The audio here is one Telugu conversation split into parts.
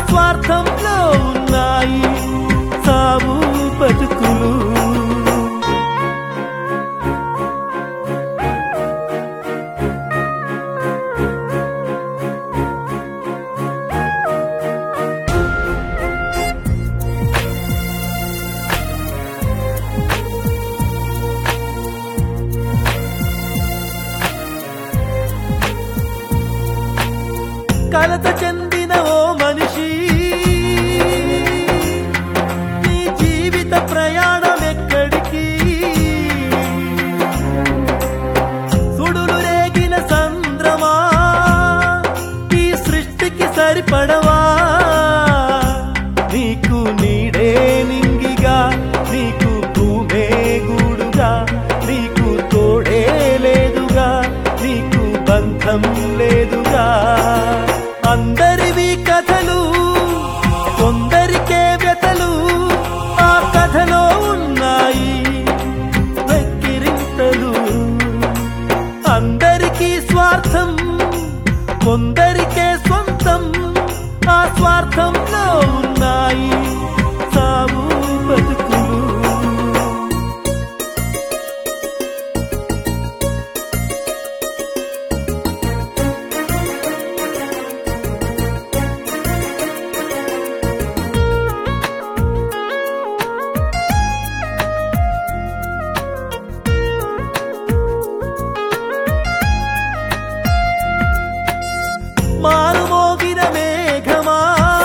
స్వార్థంలో ఉన్నాయి సావు బతుకులు కలత చెందిన ఓ మనిషి నీ జీవిత ప్రయాణం ఎక్కడికి సుడులు రేగిన సంద్రమా ఈ సృష్టికి సరిపడవా నీకు నీడే నింగిగా నీకు భూమే గూడుగా నీకు తోడే లేదుగా నీకు బంధం లేదుగా అందరివి కథలు కొందరికే వ్యతలు ఆ కథలో ఉన్నాయి వెక్కిరింతలు అందరికీ స్వార్థం కొందరికే సొంతం ఆ స్వార్థంలో ఉన్నాయి సావు బతుకులు మారుమోగిన మేఘమా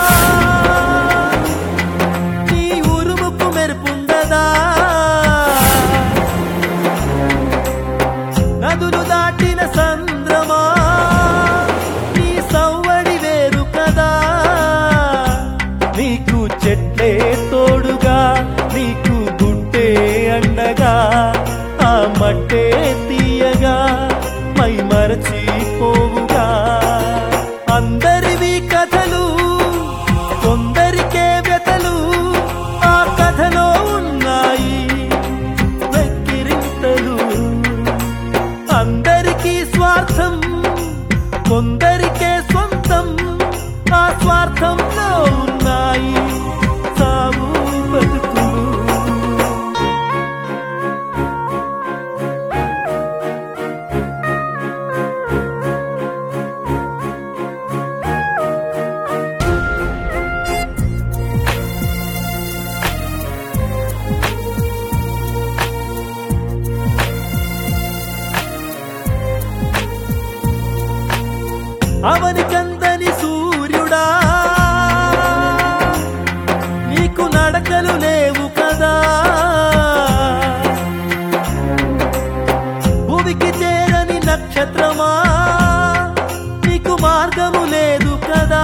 నీ ఉరుముకు మెరుపుండదా నదులు దాటిన సంద్రమా నీ సవ్వడి వేరు కదా నీకు చెట్లే తోడుగా నీకు గుట్టే అండగా ఆ మట్టే తీయగా మై మరచిపోవుగా అందరివి కథలు కొందరికే వ్యతలు ఆ కథలో ఉన్నాయి వెక్కిరింతలు అందరికీ స్వార్థం కొందరికే సొంతం ఆ స్వార్థంలో ఉన్నాయి సావు బతుకులు అవని కందని సూర్యుడా నీకు నడకలు లేవు కదా భూమికి చేరని నక్షత్రమా నీకు మార్గము లేదు కదా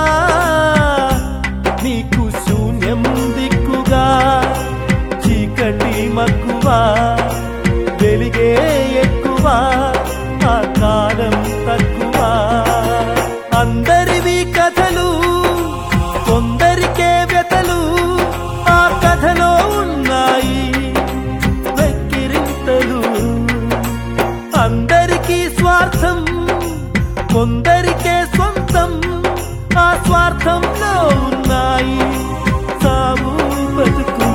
నీకు శూన్యం దిక్కుగా చీకటి మక్కువ వెలిగే ఎక్కువ ఆ కాలం తక్కువ అందరివి కథలు కొందరికే వ్యతలు ఆ కథలో ఉన్నాయి వెక్కిరింతలు అందరికీ స్వార్థం కొందరికే సొంతం ఆ స్వార్థంలో ఉన్నాయి సావు బతుకులు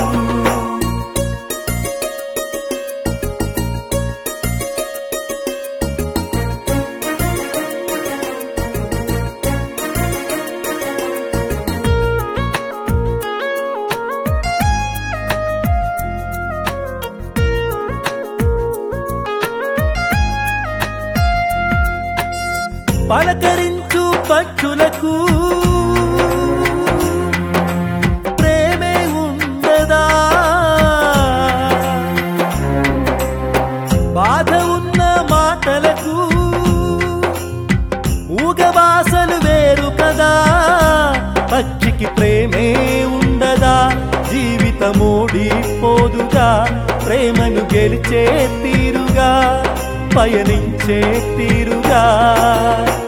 పలకరించు పక్షులకు ప్రేమే ఉండదా బాధ ఉన్న మాటలకు ఊగబాసలు వేరు కదా పక్షికి ప్రేమే ఉండదా జీవితమోడిపోదుగా ప్రేమను గెలిచే తీరుగా పయనించే తీరుగా